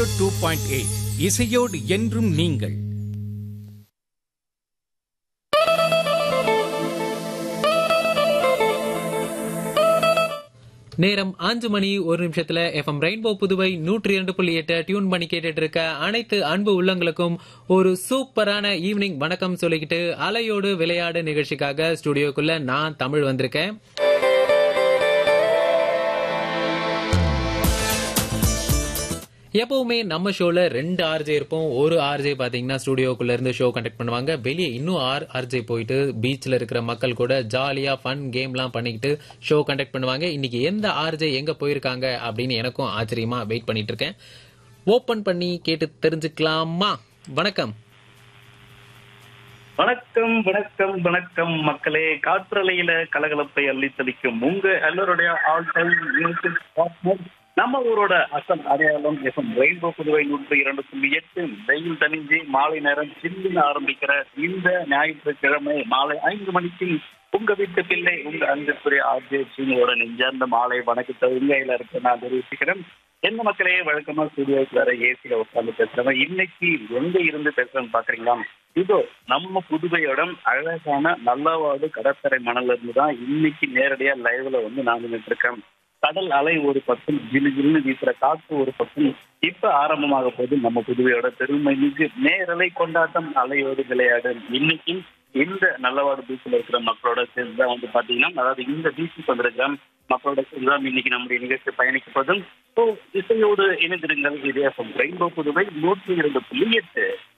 two point eight இசையோடு என்றும் நீங்கள் நேரம் அஞ்சு மணி ஒரு நிமிஷத்துல எஃப்எம் ரெயின்போ புதுவை நூற்றி இரண்டு புள்ளி எட்டு டியூன் பண்ணி கேட்டுட்டு இருக்க அனைத்து அன்பு உள்ளங்களுக்கும் ஒரு சூப்பரான ஈவினிங் வணக்கம் சொல்லிக்கிட்டு அலையோடு விளையாடு நிகழ்ச்சிக்காக ஸ்டுடியோக்குள்ள நான் தமிழ் வந்திருக்கேன் எப்பவுமே நம்ம ஷோல ரெண்டு ஆர்ஜே இருப்போம் ஒரு ஆர்ஜே பாத்தீங்கன்னா ஸ்டுடியோக்குள்ள இருந்து ஷோ கண்டக்ட் பண்ணுவாங்க வெளியே இன்னும் ஆர் ஆர்ஜே போயிட்டு பீச்ல இருக்கிற மக்கள் கூட ஜாலியா ஃபன் கேம்லாம் பண்ணிக்கிட்டு ஷோ கண்டக்ட் பண்ணுவாங்க இன்னைக்கு எந்த ஆர்ஜே எங்க போயிருக்காங்க அப்படின்னு எனக்கும் ஆச்சரியமா வெயிட் பண்ணிட்டு இருக்கேன் ஓபன் பண்ணி கேட்டு தெரிஞ்சுக்கலாமா வணக்கம் வணக்கம் வணக்கம் வணக்கம் மக்களே காற்றலையில கலகலப்பை அள்ளி தெளிக்கும் உங்க எல்லாருடைய ஆல் டைம் மியூசிக் பார்ட்னர் நம்ம ஊரோட அசல் அடையாளம் எஃப்எம் ரெயின்போ புதுவை நூற்றி இரண்டு புள்ளி எட்டு வெயில் தணிஞ்சு மாலை நேரம் சில்லுன்னு ஆரம்பிக்கிற இந்த ஞாயிற்றுக்கிழமை மாலை ஐந்து மணிக்கு உங்க வீட்டு பிள்ளை உங்க அன்புக்குரிய ஆர்ஜே சீனியோட நெஞ்சார்ந்த மாலை வணக்கத்தை உங்கையில இருக்க நான் தெரிவிச்சுக்கிறேன் என்ன மக்களே வழக்கமா ஸ்டுடியோக்கு வேற ஏசியில உட்காந்து பேசுறவங்க இன்னைக்கு எங்க இருந்து பேசுறேன்னு பாக்குறீங்களா இதோ நம்ம புதுவையோட அழகான நல்லவாடு கடற்கரை மணல்ல இருந்து தான் இன்னைக்கு நேரடியா லைவ்ல வந்து நான் நின்றுட்டு இருக்கேன் கடல் அலை ஒரு பக்கம் ஜிலு ஜிலுன்னு வீசுற காற்று ஒரு பக்கம் இப்ப ஆரம்பமாக போது நம்ம புதுவையோட பெருமை மிகு நேரலை கொண்டாட்டம் அலையோடு விளையாடு இன்னைக்கு இந்த நல்லவாடு பீச்சில் இருக்கிற மக்களோட சேர்ந்து தான் வந்து பாத்தீங்கன்னா அதாவது இந்த பீச்சுக்கு வந்திருக்கிற மக்களோட சேர்ந்து தான் இன்னைக்கு நம்முடைய நிகழ்ச்சி பயணிக்க போதும் ஸோ இசையோடு இணைந்திருங்கள் இது ரெயின்போ புதுவை நூற்றி இரண்டு புள்ளி எட்டு